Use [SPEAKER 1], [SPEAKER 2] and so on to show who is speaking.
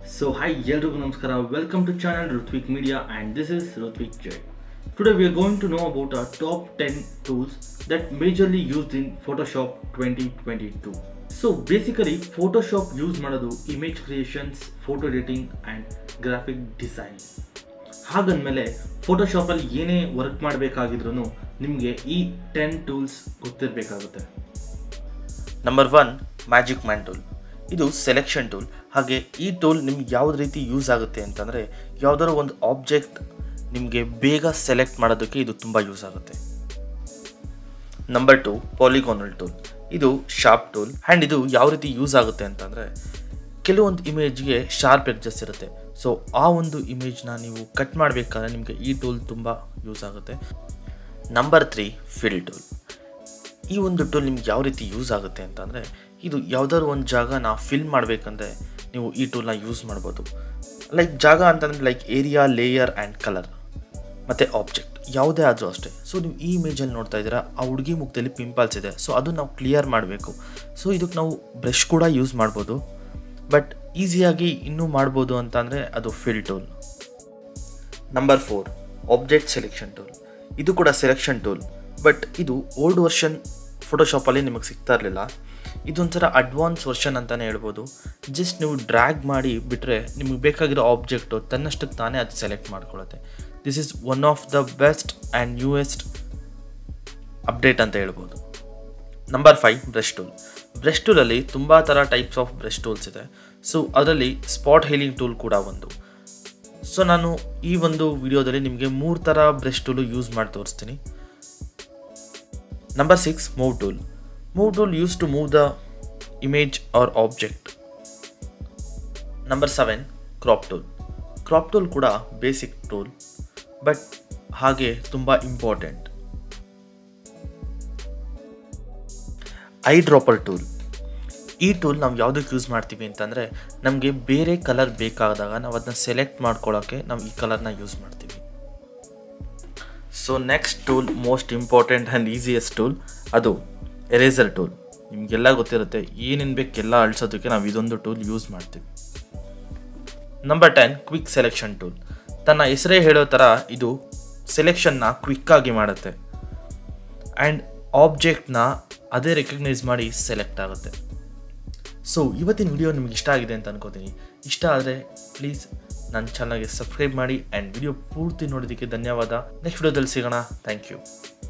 [SPEAKER 1] so hi ಎಲ್ರಿಗೂ ನಮಸ್ಕಾರ welcome to channel Ritvik Media and this is Ritvik Jai today we are going to know about a top ten tools that majorly used in Photoshop twenty twenty two so basically Photoshop use ಮಾಡೋದು image creations photo editing and graphic design ಹಾಗಂದಮೇಲೆ ಫೋಟೋಶಾಪಲ್ಲಿ ಏನೇ work ಮಾಡಬೇಕಾಗಿದ್ರೂ ನಿಮಗೆ ಈ ten tools ಗೊತ್ತಿರಬೇಕಾಗುತ್ತೆ
[SPEAKER 2] number one magic man tool ಇದು selection tool ಹಾಗೆ ಈ ಟೂಲ್ ನಿಮ್ಗೆ ಯಾವ್ದು ರೀತಿ ಯೂಸ್ ಆಗುತ್ತೆ ಅಂತಂದರೆ ಯಾವುದಾದ್ರು ಒಂದು ಆಬ್ಜೆಕ್ಟ್ ನಿಮಗೆ ಬೇಗ ಸೆಲೆಕ್ಟ್ ಮಾಡೋದಕ್ಕೆ ಇದು ತುಂಬ ಯೂಸ್ ಆಗುತ್ತೆ ನಂಬರ್ ಟು ಪಾಲಿಗೋನಲ್ ಟೂಲ್ ಇದು ಶಾರ್ಪ್ ಟೂಲ್ ಆ್ಯಂಡ್ ಇದು ಯಾವ ರೀತಿ ಯೂಸ್ ಆಗುತ್ತೆ ಅಂತಂದರೆ ಕೆಲವೊಂದು ಇಮೇಜ್ಗೆ ಶಾರ್ಪ್ ಎಡ್ಜಸ್ ಇರುತ್ತೆ ಸೊ ಆ ಒಂದು ಇಮೇಜ್ನ ನೀವು ಕಟ್ ಮಾಡಬೇಕಾದ್ರೆ ನಿಮಗೆ ಈ ಟೂಲ್ ತುಂಬ ಯೂಸ್ ಆಗುತ್ತೆ ನಂಬರ್ ತ್ರೀ ಫಿಲ್ ಟೂಲ್ ಈ ಒಂದು ಟೂಲ್ ನಿಮ್ಗೆ ಯಾವ ರೀತಿ ಯೂಸ್ ಆಗುತ್ತೆ ಅಂತಂದರೆ ಇದು ಯಾವುದಾದ್ರು ಒಂದು ಜಾಗನ ಫಿಲ್ ಮಾಡಬೇಕಂದ್ರೆ ನೀವು ಈ ಟೂಲ್ನ ಯೂಸ್ ಮಾಡ್ಬೋದು ಲೈಕ್ ಜಾಗ ಅಂತಂದರೆ like area layer and colour ಮತ್ತು ಆಬ್ಜೆಕ್ಟ್ ಯಾವುದೇ ಆದರೂ ಅಷ್ಟೇ ಸೊ ನೀವು ಈ ಇಮೇಜಲ್ಲಿ ನೋಡ್ತಾ ಇದ್ದೀರಾ ಆ ಹುಡುಗಿ ಮುಖದಲ್ಲಿ ಪಿಂಪಲ್ಸ್ ಇದೆ ಸೊ ಅದು ನಾವು ಕ್ಲಿಯರ್ ಮಾಡಬೇಕು ಸೊ ಇದಕ್ಕೆ ನಾವು ಬ್ರಷ್ ಕೂಡ ಯೂಸ್ ಮಾಡ್ಬೋದು ಬಟ್ ಈಸಿಯಾಗಿ ಇನ್ನೂ ಮಾಡ್ಬೋದು ಅಂತಂದರೆ ಅದು fill tool number four object selection tool ಇದು ಕೂಡ ಸೆಲೆಕ್ಷನ್ ಟೂಲ್ ಬಟ್ ಇದು ಓಲ್ಡ್ ವರ್ಷನ್ ಫೋಟೋಶಾಪಲ್ಲಿ ನಿಮಗೆ ಸಿಗ್ತಾ ಇರಲಿಲ್ಲ ಇದೊಂಥರ ಅಡ್ವಾನ್ಸ್ ವರ್ಷನ್ ಅಂತಲೇ ಹೇಳ್ಬೋದು ಜಸ್ಟ್ ನೀವು ಡ್ರ್ಯಾಗ್ ಮಾಡಿ ಬಿಟ್ಟರೆ ನಿಮಗೆ ಬೇಕಾಗಿರೋ ಆಬ್ಜೆಕ್ಟು ತನ್ನಷ್ಟಕ್ಕೆ ತಾನೇ ಅದು ಸೆಲೆಕ್ಟ್ ಮಾಡ್ಕೊಳ್ಳುತ್ತೆ this is one of the best and newest update ಅಂತ ಹೇಳ್ಬೋದು number five brush tool brush ಟೂಲಲ್ಲಿ ತುಂಬ ಥರ ಟೈಪ್ಸ್ ಆಫ್ ಬ್ರಷ್ ಟೂಲ್ಸ್ ಇದೆ ಸೊ ಅದರಲ್ಲಿ ಸ್ಪಾಟ್ ಹೀಲಿಂಗ್ ಟೂಲ್ ಕೂಡ ಒಂದು ಸೊ ನಾನು ಈ ಒಂದು ವಿಡಿಯೋದಲ್ಲಿ ನಿಮಗೆ ಮೂರು ಥರ ಬ್ರಷ್ ಟೂಲು ಯೂಸ್ ಮಾಡಿ ತೋರಿಸ್ತೀನಿ number six move tool move tool use to move the image or object number seven crop tool crop tool ಕೂಡ ಬೇಸಿಕ್ ಟೂಲ್ ಬಟ್ ಹಾಗೆ ತುಂಬ ಇಂಪಾರ್ಟೆಂಟ್ ಐ ಡ್ರಾಪರ್ ಟೂಲ್ ಈ ಟೂಲ್ ನಾವು ಯಾವುದಕ್ಕೆ ಯೂಸ್ ಮಾಡ್ತೀವಿ ಅಂತಂದರೆ ನಮಗೆ ಬೇರೆ ಕಲರ್ ಬೇಕಾದಾಗ ನಾವು ಅದನ್ನ ಸೆಲೆಕ್ಟ್ ಮಾಡ್ಕೊಳ್ಳೋಕ್ಕೆ ನಾವು ಈ ಕಲರ್ನ ಯೂಸ್ ಮಾಡ್ತೀವಿ so next tool most important and easiest tool ಅದು ಎರೇಸರ್ ಟೂಲ್ ನಿಮಗೆಲ್ಲ ಗೊತ್ತಿರುತ್ತೆ ಏನೇನು ಬೇಕೆಲ್ಲ ಅಳಿಸೋದಕ್ಕೆ ನಾವು ಇದೊಂದು ಟೂಲ್ ಯೂಸ್ ಮಾಡ್ತೀವಿ number ten quick selection tool ತನ್ನ ಹೆಸರೇ ಹೇಳೋ ಥರ ಇದು ಸೆಲೆಕ್ಷನ್ನ ಕ್ವಿಕ್ಕಾಗಿ ಮಾಡುತ್ತೆ ಆ್ಯಂಡ್ ಆಬ್ಜೆಕ್ಟ್ನ ಅದೇ ರೆಕಗ್ನೈಸ್ ಮಾಡಿ ಸೆಲೆಕ್ಟ್ ಆಗುತ್ತೆ ಸೊ ಇವತ್ತಿನ ವಿಡಿಯೋ ನಿಮ್ಗೆ ಇಷ್ಟ ಆಗಿದೆ ಅಂತ ಅನ್ಕೋತೀನಿ ಇಷ್ಟ ಆದರೆ ಪ್ಲೀಸ್ ನನ್ನ ಚಾನಲ್ಗೆ ಸಬ್ಸ್ಕ್ರೈಬ್ ಮಾಡಿ ಆ್ಯಂಡ್ ವಿಡಿಯೋ ಪೂರ್ತಿ ನೋಡೋದಕ್ಕೆ ಧನ್ಯವಾದ ನೆಕ್ಸ್ಟ್ ವಿಡಿಯೋದಲ್ಲಿ ಸಿಗೋಣ ಥ್ಯಾಂಕ್ ಯು